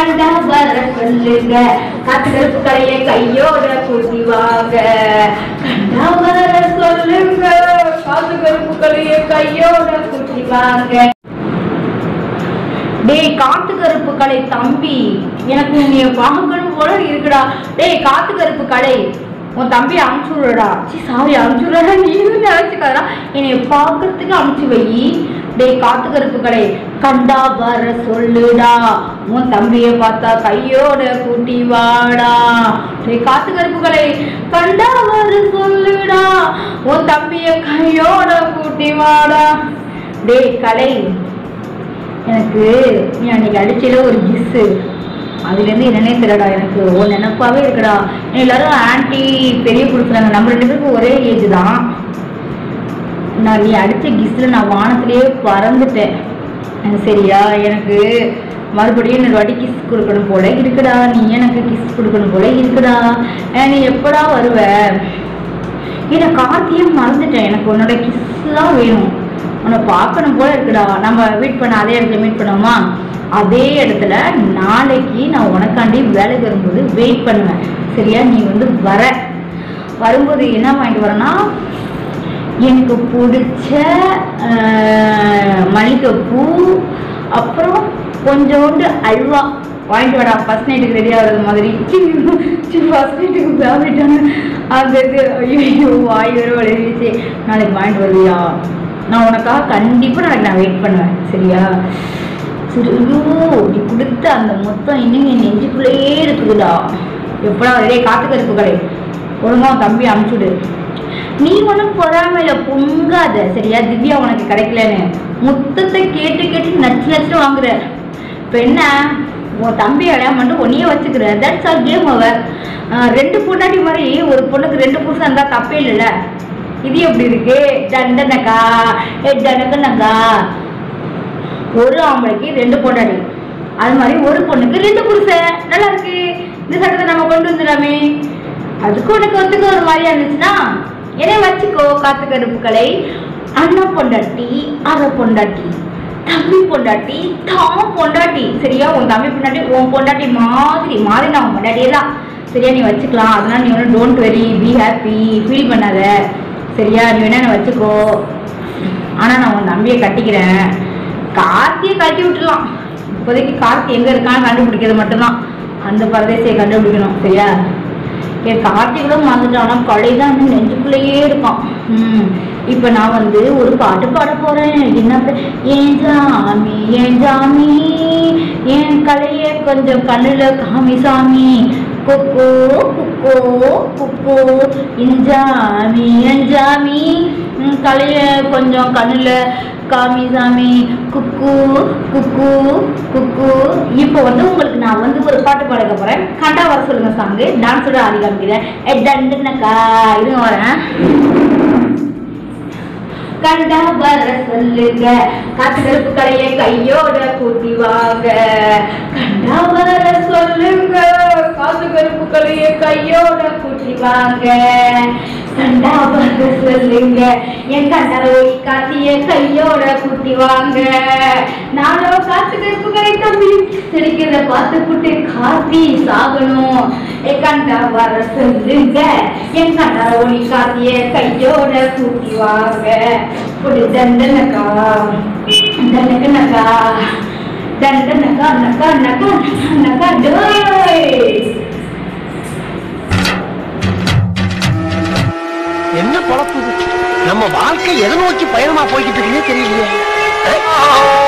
கண்டா வர சொல்லுங்க காத்து கருப்பு கலையை கையோட கூட்டி வாங்க கண்டா வர சொல்லுங்க காத்து கருப்பு கலையை கையோட கூட்டி வாங்க டேய் காத்து கருப்பு கலை தம்பி எனக்கு நீ பார்க்கணும் போல இருக்குடா டேய் காத்து கருப்பு கலை உன் தம்பி அனுப்பிச்சு விடுடா சி சாரி அனுப்பிச்சு விடுறா நீயும் நினைச்சுக்காதடா என்னை பார்க்கறதுக்கு அனுப்பிச்சு வை டேய் காத்து கருப்பு கலை கண்டா வர சொல்லுடா உன் தம்பியை பார்த்தா கையோட கூட்டி வாடா டேய் காத்து கருப்பு கலை கண்டா வர சொல்லுடா உன் தம்பியை கையோட கூட்டி வாடா டேய் கலை எனக்கு நீ அன்னைக்கு அடிச்சல ஒரு கிஸ்ஸு அதுலேருந்து என்னன்னே தெரியலடா எனக்கு ஒரு நினப்பாவே இருக்குடா எல்லாரும் ஆன்ட்டி பெரிய கொடுக்குறாங்க நம்ம ரெண்டு பேருக்கும் ஒரே ஏஜ் தான் நான் நீ அடித்த கிஸ்ஸில் நான் வானத்திலேயே பறந்துட்டேன் எனக்கு சரியா எனக்கு மறுபடியும் இன்னொரு வாட்டி கிஸ் கொடுக்கணும் போல இருக்குடா நீ எனக்கு கிஸ் கொடுக்கணும் போல இருக்குடா அஹ் நீ எப்படா வருவ ஏன்னா கார்த்தியும் மறந்துட்டேன் எனக்கு உன்னோட கிஸ் தான் வேணும் உன்னை பார்க்கணும் போல இருக்குடா நம்ம மீட் பண்ண அதே இடத்துல மீட் பண்ணோமா அதே இடத்துல நாளைக்கு நான் உனக்காண்டி வேலைக்கு வரும்போது வெயிட் பண்ணுவேன் சரியா நீ வந்து வர வரும்போது என்ன வாங்கிட்டு வரேன்னா எனக்கு பிடிச்ச ஆஹ், மல்லிகைப்பூ அப்புறம் கொஞ்சோண்டு அல்வா வாங்கிட்டு வாடா ஃபர்ஸ்ட் நைட்டுக்கு ரெடி ஆகிறது மாதிரி ஃபர்ஸ்ட் நைட்டுக்கு ஃபேவரட்டான அந்த இது ஐயோ வாய் வேறு வளைவிச்சு நாளைக்கு வாங்கிட்டு வருவியா நான் உனக்காக கண்டிப்பாக நாளைக்கு நான் வெயிட் பண்ணுவேன் சரியா சரி ஐயோ நீ கொடுத்த அந்த மொத்தம் இன்னும் என் நெஞ்சுக்குள்ளேயே இருக்குதுடா எப்படா ஒரே காத்துக்க இருக்கு கடை ஒழுங்கா உன் தம்பி அனுப்பிச்சுடு நீ ஒன்றும் பொறாமையில பொங்காத சரியா திவ்யா உனக்கு கிடைக்கலன்னு முத்தத்தை கேட்டு கேட்டு நச்சு நச்சு வாங்குற இப்போ என்ன உன் தம்பி அடையாம மட்டும் ஒன்னையே வச்சுக்கிற தட்ஸ் ஆல் கேம் ஓவர் ரெண்டு பொண்டாட்டி மாதிரி ஒரு பொண்ணுக்கு ரெண்டு புருஷன் இருந்தால் தப்பே இல்லைல்ல இது எப்படி இருக்கு தண்டனக்கா ஏ தண்டனக்கா ஒரு ஆம்பளைக்கு ரெண்டு பொண்டாட்டி அது மாதிரி ஒரு பொண்ணுக்கு ரெண்டு புருஷன் நல்லா இருக்கு இந்த சட்டத்தை நம்ம கொண்டு வந்துடலாமே அதுக்கு உனக்கு ஒத்துக்க ஒரு மாதிரியா இருந்துச்சுன்னா என்னை வச்சுக்கோ காத்து கருப்புக்களை அண்ணன் பொண்டாட்டி அரை பொண்டாட்டி தம்பி பொண்டாட்டி தான் பொண்டாட்டி சரியா உன் தம்பி பொண்டாட்டி உன் பொண்டாட்டி மாதிரி மாதிரி நான் உன் பொண்டாட்டியே தான் சரியா நீ வச்சுக்கலாம் அதனால நீ ஒன்றும் don't very be happy feel பண்ணாத சரியா நீ வேணா என்னை வச்சுக்கோ ஆனால் நான் உன் தம்பியை கட்டிக்கிறேன் கார்த்தியை கட்டி விட்டுலாம் இப்போதைக்கு கார்த்தி எங்கே இருக்கான்னு கண்டுபிடிக்கிறது மட்டும்தான் அந்த பரதேசியை கண்டுபிடிக்கணும் சரியா என் கார்த்தி கூட மறந்துட்டான் ஆனால் கொலை தான் இன்னும் நெஞ்சுக்குள்ளேயே இருக்கான் ம் இப்போ நான் வந்து ஒரு பாட்டு பாட போகிறேன் என்ன பே- ஏன் ஜாமி ஏன் ஜாமி என் கலையை கொஞ்சம் கண்ணில் காமி சாமி கொக்கோ குக்கோ குக்கோ இஞ்சாமி எஞ்சாமி ம், கலையை கொஞ்சம் கண்ணில் காமி சாமி குக்கு குக்கு குக்கு இப்போ வந்து உங்களுக்கு நான் வந்து ஒரு பாட்டு பாடுக்க போகிறேன் கண்டா வர சொல்லுங்க சாங்கு டான்ஸோட ஆடி காமிக்கிறேன் எ டண்டுனக்கா இருங்க வரேன் கண்டா வர சொல்லுங்க காத்து கருப்பு கலையை கையோட கூட்டி வாங்க கண்டா வர சொல்லுங்க காத்து கருப்பு கலையை கையோட கூட்டி வாங்க கண்டா வர சொல்லுங்க என் கண்டவை காத்திய கையோட கூட்டி வாங்க நானோ காத்து கருப்பு கலை தம்பி சிரிக்கிறத பார்த்து புட்டு காத்தி சாகணும் ஏ கண்டா வர சொல்லுங்க என் கண்டா ஒளி காத்திய கையோட கூட்டி வாங்க ஒரு தண்டனக்கா தண்டனக்கா தண்டனக்கா நக்கா நக்கா நக்கா டோய் என்ன பொழப்பு இது? நம்ம வாழ்க்கை எதை நோக்கி பயணமா போய்கிட்டு இருக்குன்னே தெரியலையே